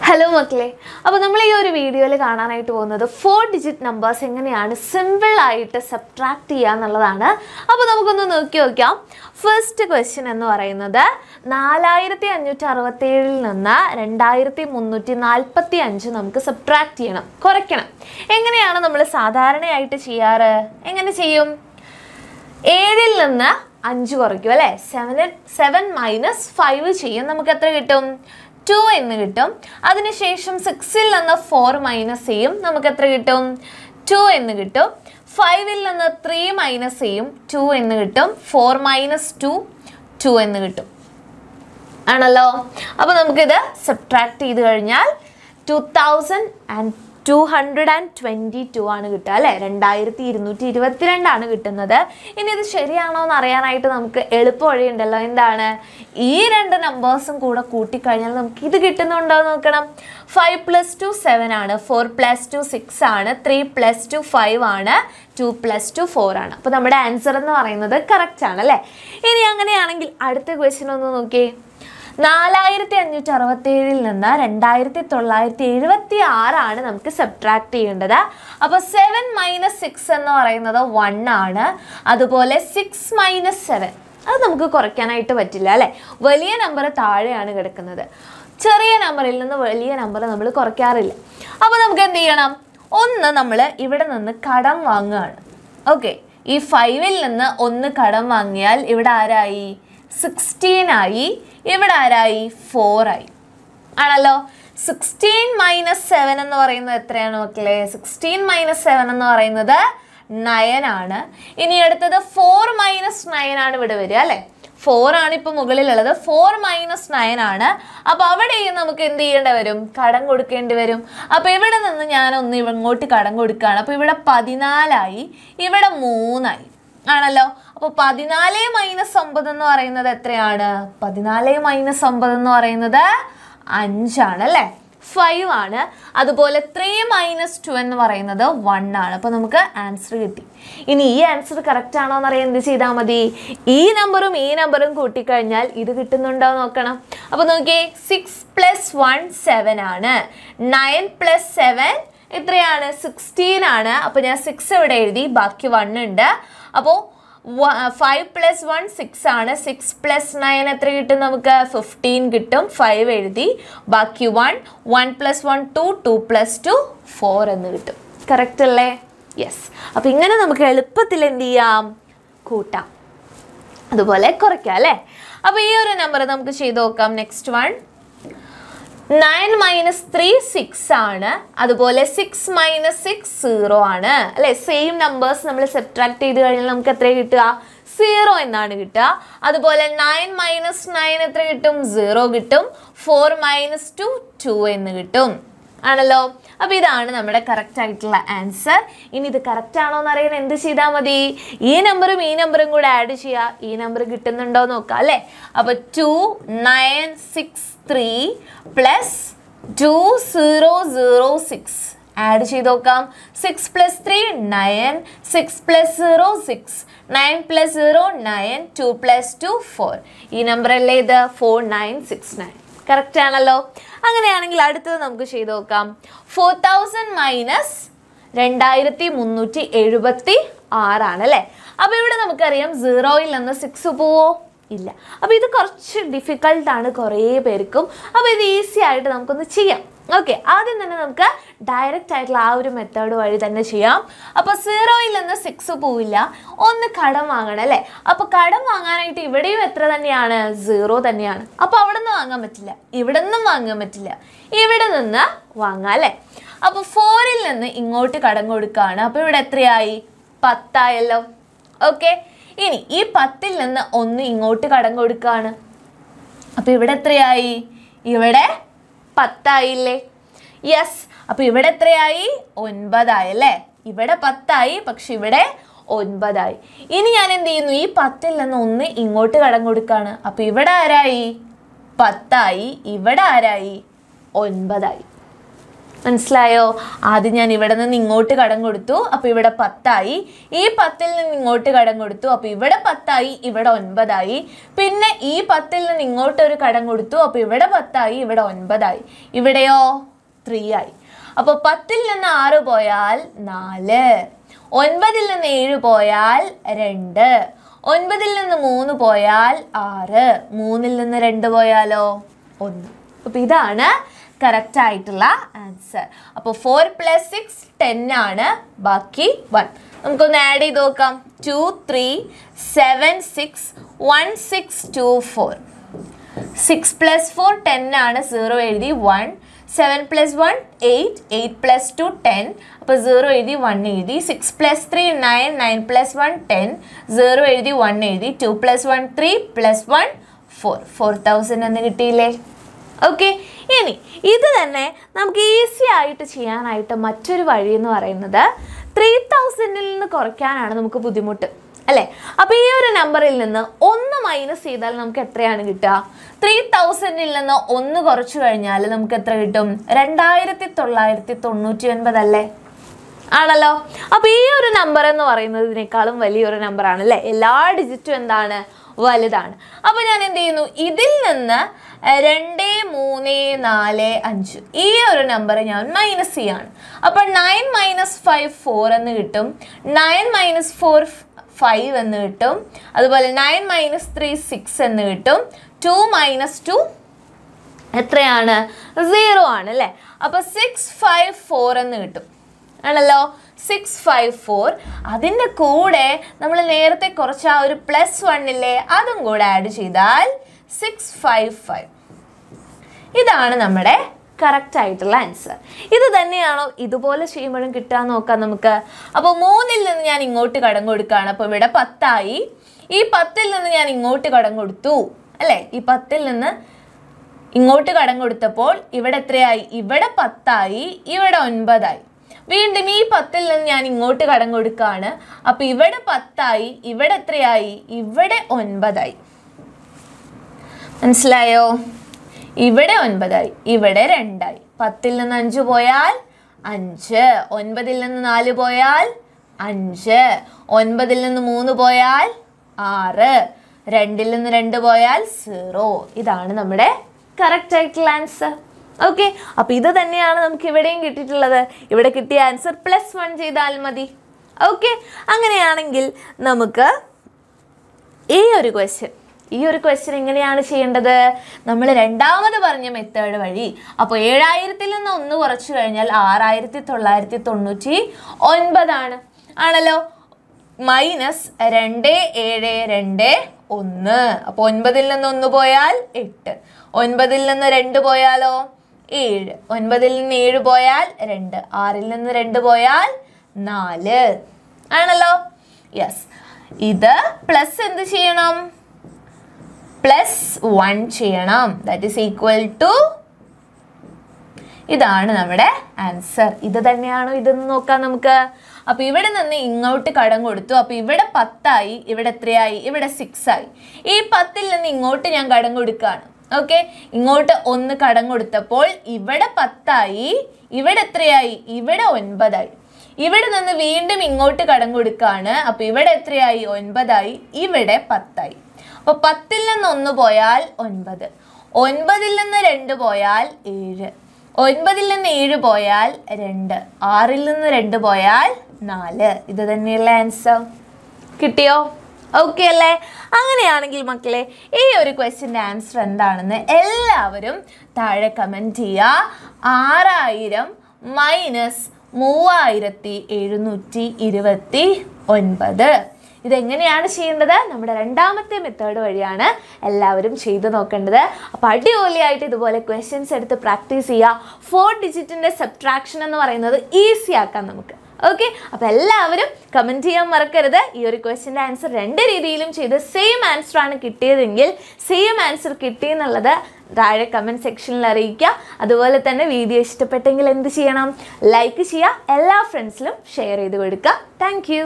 hello മക്കളെ അപ്പോൾ നമ്മൾ ഈ ഒരു വീഡിയോയിൽ കാണാനായിട്ട് പോകുന്നത് ഫോർ ഡിജിറ്റ് നമ്പേഴ്സ് എങ്ങനെയാണ് സിമ്പിൾ ആയിട്ട് സബ്ട്രാക്ട് ചെയ്യുക എന്നുള്ളതാണ് അപ്പോൾ നമുക്കൊന്ന് നോക്കി നോക്കാം ഫസ്റ്റ് ക്വസ്റ്റ്യൻ എന്ന് പറയുന്നത് നാലായിരത്തി അഞ്ഞൂറ്റി അറുപത്തേഴിൽ നിന്ന് രണ്ടായിരത്തി മുന്നൂറ്റി നാൽപ്പത്തി അഞ്ച് നമുക്ക് സബ്ട്രാക്ട് ചെയ്യണം കുറയ്ക്കണം എങ്ങനെയാണ് നമ്മൾ സാധാരണയായിട്ട് ചെയ്യാറ് എങ്ങനെ ചെയ്യും ഏഴിൽ നിന്ന് അഞ്ച് കുറയ്ക്കും അല്ലേ സെവൻ സെവൻ മൈനസ് ഫൈവ് ചെയ്യും നമുക്ക് എത്ര കിട്ടും ടു എന്ന് കിട്ടും അതിനുശേഷം സിക്സിൽ നിന്ന് ഫോർ മൈനസ് ചെയ്യും നമുക്ക് എത്ര കിട്ടും ടു എന്ന് കിട്ടും ഫൈവിൽ നിന്ന് ത്രീ മൈനസ് ചെയ്യും ടു എന്ന് കിട്ടും ഫോർ മൈനസ് ടു ടു എന്ന് കിട്ടും ആണല്ലോ അപ്പോൾ നമുക്കിത് സബ്ട്രാക്ട് ചെയ്ത് കഴിഞ്ഞാൽ two thousand and two hundred and twenty two ആണ് കിട്ടുക അല്ലേ രണ്ടായിരത്തി ഇരുന്നൂറ്റി ഇരുപത്തിരണ്ടാണ് കിട്ടുന്നത് ഇനി ഇത് ശരിയാണോ എന്ന് അറിയാനായിട്ട് നമുക്ക് എളുപ്പ വഴിയുണ്ടല്ലോ എന്താണ് ഈ രണ്ട് നമ്പേഴ്സും കൂടെ കൂട്ടിക്കഴിഞ്ഞാൽ നമുക്ക് ഇത് കിട്ടുന്നുണ്ടോ എന്ന് നോക്കണം ഫൈവ് പ്ലസ് ടു സെവൻ ആണ് ഫോർ പ്ലസ് ടു സിക്സ് ആണ് ത്രീ പ്ലസ് ടു ഫൈവ് ആണ് ടു പ്ലസ് ടു ഫോർ ആണ് അപ്പോൾ നമ്മുടെ ആൻസർ എന്ന് പറയുന്നത് കറക്റ്റ് ആണ് അല്ലേ ഇനി അങ്ങനെയാണെങ്കിൽ അടുത്ത ക്വസ്റ്റ്യൻ ഒന്ന് നോക്കിയേ നാലായിരത്തി അഞ്ഞൂറ്റി അറുപത്തേഴിൽ നിന്ന് രണ്ടായിരത്തി തൊള്ളായിരത്തി എഴുപത്തി ആറാണ് നമുക്ക് സബ്ട്രാക്ട് ചെയ്യേണ്ടത് അപ്പോൾ സെവൻ മൈനസ് സിക്സ് എന്ന് പറയുന്നത് വൺ ആണ് അതുപോലെ സിക്സ് മൈനസ് സെവൻ അത് നമുക്ക് കുറയ്ക്കാനായിട്ട് പറ്റില്ല അല്ലേ വലിയ നമ്പർ താഴെയാണ് കിടക്കുന്നത് ചെറിയ നമ്പറിൽ നിന്ന് വലിയ നമ്പർ നമ്മൾ കുറയ്ക്കാറില്ല അപ്പോൾ നമുക്ക് എന്ത് ചെയ്യണം ഒന്ന് നമ്മൾ ഇവിടെ നിന്ന് കടം വാങ്ങുകയാണ് ഓക്കെ ഈ ഫൈവിൽ നിന്ന് ഒന്ന് കടം വാങ്ങിയാൽ ഇവിടെ ആരായി സിക്സ്റ്റീൻ ആയി ഇവിടെ ആരായി ഫോർ ആയി ആണല്ലോ സിക്സ്റ്റീൻ മൈനസ് സെവൻ എന്ന് പറയുന്നത് എത്രയാണ് മക്കളെ സിക്സ്റ്റീൻ മൈനസ് സെവൻ എന്ന് പറയുന്നത് നയൻ ആണ് ഇനി അടുത്തത് ഫോർ മൈനസ് നയൻ ആണ് ഇവിടെ വരിക അല്ലേ ഫോർ ആണ് ഇപ്പോൾ മുകളിലുള്ളത് ഫോർ മൈനസ് നയൻ ആണ് അപ്പോൾ അവിടെയും നമുക്ക് എന്ത് ചെയ്യേണ്ടി വരും കടം കൊടുക്കേണ്ടി വരും അപ്പോൾ ഇവിടെ നിന്ന് ഞാൻ ഒന്ന് ഇങ്ങോട്ട് കടം കൊടുക്കുകയാണ് അപ്പോൾ ഇവിടെ പതിനാലായി ഇവിടെ മൂന്നായി ആണല്ലോ അപ്പോൾ പതിനാല് മൈനസ് ഒമ്പത് എന്ന് പറയുന്നത് എത്രയാണ് പതിനാല് മൈനസ് ഒമ്പത് എന്ന് പറയുന്നത് അഞ്ചാണ് അല്ലേ ഫൈവ് ആണ് അതുപോലെ ത്രീ മൈനസ് ടു എന്ന് പറയുന്നത് വൺ ആണ് അപ്പോൾ നമുക്ക് ആൻസർ കിട്ടി ഇനി ഈ ആൻസർ കറക്റ്റ് ആണോ എന്നറിയാൻ എന്ത് ചെയ്താൽ മതി ഈ നമ്പറും ഈ നമ്പറും കൂട്ടിക്കഴിഞ്ഞാൽ ഇത് കിട്ടുന്നുണ്ടോ നോക്കണം അപ്പോൾ നോക്കിയേ സിക്സ് പ്ലസ് വൺ സെവൻ ആണ് നയൻ പ്ലസ് സെവൻ എത്രയാണ് സിക്സ്റ്റീൻ ആണ് അപ്പോൾ ഞാൻ സിക്സ് ഇവിടെ എഴുതി ബാക്കി വൺ ഉണ്ട് അപ്പോൾ ഫൈവ് പ്ലസ് വൺ സിക്സ് ആണ് സിക്സ് പ്ലസ് നയൻ എത്ര കിട്ടും നമുക്ക് ഫിഫ്റ്റീൻ കിട്ടും ഫൈവ് എഴുതി ബാക്കി one one plus one two two plus two four എന്ന് കിട്ടും കറക്റ്റ് അല്ലേ യെസ് അപ്പോൾ ഇങ്ങനെ നമുക്ക് എളുപ്പത്തിൽ എന്ത് ചെയ്യാം കൂട്ടാം അതുപോലെ കുറയ്ക്കാം അല്ലേ അപ്പോൾ ഈ ഒരു നമ്പർ നമുക്ക് ചെയ്ത് നോക്കാം next one nine minus three six ആണ് അതുപോലെ സിക്സ് മൈനസ് സിക്സ് സീറോ ആണ് അല്ലെ സെയിം നമ്പേഴ്സ് നമ്മൾ സബ്ട്രാക്ട് ചെയ്ത് കഴിഞ്ഞാൽ നമുക്ക് എത്ര കിട്ടുക സീറോ എന്നാണ് കിട്ടുക അതുപോലെ നയൻ മൈനസ് നയൻ എത്ര കിട്ടും സീറോ കിട്ടും ഫോർ മൈനസ് ടു ടു എന്ന് കിട്ടും ആണല്ലോ അപ്പോൾ ഇതാണ് നമ്മുടെ കറക്റ്റ് ആയിട്ടുള്ള ആൻസർ ഇനി ഇത് കറക്റ്റ് ആണോ എന്ന് അറിയാൻ എന്ത് ചെയ്താൽ മതി ഈ നമ്പറും ഈ നമ്പറും കൂടെ ആഡ് ചെയ്യുക ഈ നമ്പർ കിട്ടുന്നുണ്ടോ നോക്കാം അല്ലേ അപ്പോൾ two nine six three plus two zero zero six add ചെയ്ത് നോക്കാം six plus three nine six plus zero six nine plus zero nine two plus two four ഈ നമ്പർ അല്ലേ ഇത് four nine six nine correct ആണല്ലോ അങ്ങനെയാണെങ്കിൽ അടുത്തത് നമുക്ക് ചെയ്ത് നോക്കാം ഫോർ തൗസൻഡ് മൈനസ് രണ്ടായിരത്തി മുന്നൂറ്റി എഴുപത്തി ആറാണ് അല്ലേ അപ്പോൾ ഇവിടെ നമുക്കറിയാം സീറോയിൽ നിന്ന് സിക്സ് പോവോ ഇല്ല അപ്പോൾ ഇത് കുറച്ച് ഡിഫിക്കൾട്ടാണ് കുറേ പേർക്കും അപ്പോൾ ഇത് ഈസി ആയിട്ട് നമുക്കൊന്ന് ചെയ്യാം ഓക്കെ ആദ്യം തന്നെ നമുക്ക് ഡയറക്റ്റ് ആയിട്ടുള്ള ആ ഒരു മെത്തേഡ് വഴി തന്നെ ചെയ്യാം അപ്പോൾ സീറോയിൽ നിന്ന് സിക്സ് പോവില്ല ഒന്ന് കടം വാങ്ങണം അല്ലേ അപ്പോൾ കടം വാങ്ങാനായിട്ട് ഇവിടെയും എത്ര തന്നെയാണ് സീറോ തന്നെയാണ് അപ്പോൾ അവിടെ നിന്ന് വാങ്ങാൻ പറ്റില്ല ഇവിടെ നിന്നും വാങ്ങാൻ പറ്റില്ല ഇവിടെ നിന്ന് വാങ്ങാം അല്ലേ അപ്പോൾ ഫോറിൽ നിന്ന് ഇങ്ങോട്ട് കടം കൊടുക്കുകയാണ് അപ്പോൾ ഇവിടെ എത്രയായി പത്തായല്ലോ ഓക്കെ ഇനി ഈ പത്തിൽ നിന്ന് ഒന്ന് ഇങ്ങോട്ട് കടം കൊടുക്കുകയാണ് അപ്പോൾ ഇവിടെ എത്രയായി ഇവിടെ പത്തായില്ലേ യെസ് അപ്പോൾ ഇവിടെ എത്രയായി ഒൻപതായി അല്ലേ ഇവിടെ പത്തായി പക്ഷെ ഇവിടെ ഒൻപതായി ഇനി ഞാൻ എന്ത് ചെയ്യുന്നു ഈ പത്തിൽ നിന്ന് ഒന്ന് ഇങ്ങോട്ട് കടം കൊടുക്കുകയാണ് അപ്പോൾ ഇവിടെ ആരായി പത്തായി ഇവിടെ ആരായി ഒൻപതായി മനസ്സിലായോ ആദ്യം ഞാൻ ഇവിടെ നിന്ന് ഇങ്ങോട്ട് കടം കൊടുത്തു അപ്പോൾ ഇവിടെ പത്തായി ഈ പത്തിൽ നിന്ന് ഇങ്ങോട്ട് കടം കൊടുത്തു അപ്പോൾ ഇവിടെ പത്തായി ഇവിടെ ഒൻപതായി പിന്നെ ഈ പത്തിൽ നിന്ന് ഇങ്ങോട്ട് ഒരു കടം കൊടുത്തു അപ്പോൾ ഇവിടെ പത്തായി ഇവിടെ ഒൻപതായി ഇവിടെയോ ത്രീ ആയി അപ്പോൾ പത്തിൽ നിന്ന് ആറ് പോയാൽ നാല് ഒൻപതിൽ നിന്ന് ഏഴ് പോയാൽ രണ്ട് ഒൻപതിൽ നിന്ന് മൂന്ന് പോയാൽ ആറ് മൂന്നിൽ നിന്ന് രണ്ട് പോയാലോ ഒന്ന് അപ്പോൾ ഇതാണ് കറക്റ്റ് ആയിട്ടുള്ള ആൻസർ അപ്പോൾ ഫോർ പ്ലസ് സിക്സ് ടെൻ ആണ് ബാക്കി വൺ നമുക്കൊന്ന് ആഡ് ചെയ്ത് നോക്കാം two three seven six one six two four six plus four ten ആണ് സീറോ എഴുതി one seven plus one eight eight plus two ten അപ്പോൾ സീറോ എഴുതി വൺ എഴുതി six plus three nine nine plus one ten zero എഴുതി one എഴുതി two plus one three plus one four four thousand എന്ന് കിട്ടിയില്ലേ okay ഇനി ഇത് തന്നെ നമുക്ക് ഈസി ആയിട്ട് ചെയ്യാനായിട്ട് മറ്റൊരു വഴി എന്ന് പറയുന്നത് ത്രീ തൗസൻഡിൽ നിന്ന് കുറയ്ക്കാനാണ് നമുക്ക് ബുദ്ധിമുട്ട് അല്ലേ അപ്പോൾ ഈ ഒരു നമ്പറിൽ നിന്ന് ഒന്ന് മൈനസ് ചെയ്താൽ നമുക്ക് എത്രയാണ് കിട്ടുക ത്രീ തൗസൻഡിൽ നിന്ന് ഒന്ന് കുറച്ച് കഴിഞ്ഞാൽ നമുക്ക് എത്ര കിട്ടും രണ്ടായിരത്തി തൊള്ളായിരത്തി തൊണ്ണൂറ്റി ഒൻപത് അല്ലേ ആണല്ലോ അപ്പോൾ ഈ ഒരു നമ്പർ എന്ന് പറയുന്നത് ഇതിനേക്കാളും വലിയൊരു നമ്പറാണ് അല്ലേ എല്ലാ ഡിജിറ്റും എന്താണ് വലുതാണ് അപ്പോൾ ഞാൻ എന്ത് ചെയ്യുന്നു ഇതിൽ നിന്ന് രണ്ട് മൂന്ന് നാല് അഞ്ച് ഈ ഒരു നമ്പർ ഞാൻ മൈനസ് ചെയ്യാണ് അപ്പോൾ നയൻ മൈനസ് ഫൈവ് ഫോർ എന്ന് കിട്ടും നയൻ മൈനസ് ഫോർ ഫൈവ് എന്ന് കിട്ടും അതുപോലെ നയൻ മൈനസ് ത്രീ സിക്സ് എന്ന് കിട്ടും ടു മൈനസ് ടു എത്രയാണ് സീറോ ആണ് അല്ലേ അപ്പോൾ സിക്സ് ഫൈവ് ഫോർ എന്ന് കിട്ടും ആണല്ലോ സിക്സ് ഫൈവ് ഫോർ അതിൻ്റെ കൂടെ നമ്മൾ നേരത്തെ കുറച്ച് ആ ഒരു പ്ലസ് വണ്ണില്ലേ അതും കൂടെ ആഡ് ചെയ്താൽ സിക്സ് ഫൈവ് ഫൈവ് ഇതാണ് നമ്മുടെ കറക്റ്റ് ആയിട്ടുള്ള ആൻസർ ഇത് തന്നെയാണോ ഇതുപോലെ ചെയ്യുമ്പോഴും കിട്ടാൻ നോക്കാം നമുക്ക് അപ്പോൾ മൂന്നിൽ നിന്ന് ഞാൻ ഇങ്ങോട്ട് കടം കൊടുക്കുകയാണ് അപ്പോൾ ഇവിടെ പത്തായി ഈ പത്തിൽ നിന്ന് ഞാൻ ഇങ്ങോട്ട് കടം കൊടുത്തു അല്ലേ ഈ പത്തിൽ നിന്ന് ഇങ്ങോട്ട് കടം കൊടുത്തപ്പോൾ ഇവിടെ എത്രയായി ഇവിടെ പത്തായി ഇവിടെ ഒൻപതായി വീണ്ടും ഈ പത്തിൽ നിന്ന് ഞാൻ ഇങ്ങോട്ട് കടം കൊടുക്കുകയാണ് അപ്പോൾ ഇവിടെ പത്തായി ഇവിടെ എത്രയായി ഇവിടെ ഒൻപതായി മനസ്സിലായോ ഇവിടെ ഒൻപതായി ഇവിടെ രണ്ടായി പത്തിൽ നിന്ന് അഞ്ച് പോയാൽ അഞ്ച് ഒൻപതിൽ നിന്ന് നാല് പോയാൽ അഞ്ച് ഒൻപതിൽ നിന്ന് മൂന്ന് പോയാൽ ആറ് രണ്ടിൽ നിന്ന് രണ്ട് പോയാൽ സീറോ ഇതാണ് നമ്മുടെ കറക്റ്റ് ആയിട്ടുള്ള ആൻസർ ഓക്കെ അപ്പോൾ ഇത് തന്നെയാണ് നമുക്ക് ഇവിടെയും കിട്ടിയിട്ടുള്ളത് ഇവിടെ കിട്ടിയ ആൻസർ പ്ലസ് വൺ ചെയ്താൽ മതി ഓക്കെ അങ്ങനെയാണെങ്കിൽ നമുക്ക് ഈ ഒരു ക്വസ്റ്റ്യൻ ഈ ഒരു ക്വസ്റ്റ്യൻ എങ്ങനെയാണ് ചെയ്യേണ്ടത് നമ്മൾ രണ്ടാമത് പറഞ്ഞ മെത്തേഡ് വഴി അപ്പോൾ ഏഴായിരത്തിൽ നിന്ന് ഒന്ന് കുറച്ച് കഴിഞ്ഞാൽ ആറായിരത്തി തൊള്ളായിരത്തി തൊണ്ണൂറ്റി ഒൻപതാണ് ആണല്ലോ മൈനസ് രണ്ട് ഏഴ് രണ്ട് ഒന്ന് അപ്പോൾ ഒൻപതിൽ നിന്ന് ഒന്ന് പോയാൽ എട്ട് ഒൻപതിൽ നിന്ന് രണ്ട് പോയാലോ ഏഴ് ഒൻപതിൽ നിന്ന് ഏഴ് പോയാൽ രണ്ട് ആറിൽ നിന്ന് രണ്ട് പോയാൽ നാല് ആണല്ലോ യെസ് ഇത് പ്ലസ് എന്ത് ചെയ്യണം പ്ലസ് വൺ ചെയ്യണം ദാറ്റ് ഈസ് ഈക്വൽ ടു ഇതാണ് നമ്മുടെ ആൻസർ ഇത് തന്നെയാണോ ഇതെന്ന് നോക്കാം നമുക്ക് അപ്പൊ ഇവിടെ നിന്ന് ഇങ്ങോട്ട് കടം കൊടുത്തു അപ്പൊ ഇവിടെ പത്തായി ഇവിടെ എത്രയായി ഇവിടെ സിക്സ് ആയി ഈ പത്തിൽ നിന്ന് ഇങ്ങോട്ട് ഞാൻ കടം കൊടുക്കുകയാണ് ഓക്കെ ഇങ്ങോട്ട് ഒന്ന് കടം കൊടുത്തപ്പോൾ ഇവിടെ പത്തായി ഇവിടെ എത്രയായി ഇവിടെ ഒൻപതായി ഇവിടെ നിന്ന് വീണ്ടും ഇങ്ങോട്ട് കടം കൊടുക്കുകയാണ് അപ്പൊ ഇവിടെ എത്രയായി ഒൻപതായി ഇവിടെ പത്തായി അപ്പൊ പത്തിൽ നിന്ന് ഒന്ന് പോയാൽ ഒൻപത് ഒൻപതിൽ നിന്ന് രണ്ട് പോയാൽ ഏഴ് ഒൻപതിൽ നിന്ന് ഏഴ് പോയാൽ രണ്ട് ആറിൽ നിന്ന് രണ്ട് പോയാൽ നാല് ഇത് തന്നെയുള്ള ആൻസർ കിട്ടിയോ ഓക്കെ അല്ലേ അങ്ങനെയാണെങ്കിൽ മക്കളെ ഈ ഒരു ക്വസ്റ്റിൻ്റെ ആൻസർ എന്താണെന്ന് എല്ലാവരും താഴെ കമൻറ്റ് ചെയ്യുക ആറായിരം മൈനസ് മൂവായിരത്തി എഴുന്നൂറ്റി ഇരുപത്തി ഒൻപത് ഇതെങ്ങനെയാണ് ചെയ്യേണ്ടത് നമ്മുടെ രണ്ടാമത്തെ മെത്തേഡ് വഴിയാണ് എല്ലാവരും ചെയ്തു നോക്കേണ്ടത് അപ്പോൾ അടിപൊളിയായിട്ട് ഇതുപോലെ ക്വസ്റ്റ്യൻസ് എടുത്ത് പ്രാക്ടീസ് ചെയ്യുക ഫോർ ഡിജിറ്റിൻ്റെ സബ്ട്രാക്ഷൻ എന്ന് പറയുന്നത് ഈസി ആക്കാം നമുക്ക് ഓക്കെ അപ്പോൾ എല്ലാവരും കമൻറ്റ് ചെയ്യാൻ മറക്കരുത് ഈ ഒരു ക്വസ്റ്റിൻ്റെ ആൻസർ രണ്ട് രീതിയിലും ചെയ്ത് സെയിം ആൻസർ ആണ് കിട്ടിയതെങ്കിൽ സെയിം ആൻസർ കിട്ടിയെന്നുള്ളത് താഴെ കമൻറ്റ് സെക്ഷനിൽ അറിയിക്കുക അതുപോലെ തന്നെ വീഡിയോ ഇഷ്ടപ്പെട്ടെങ്കിൽ എന്ത് ചെയ്യണം ലൈക്ക് ചെയ്യുക എല്ലാ ഫ്രണ്ട്സിലും ഷെയർ ചെയ്ത് കൊടുക്കുക താങ്ക്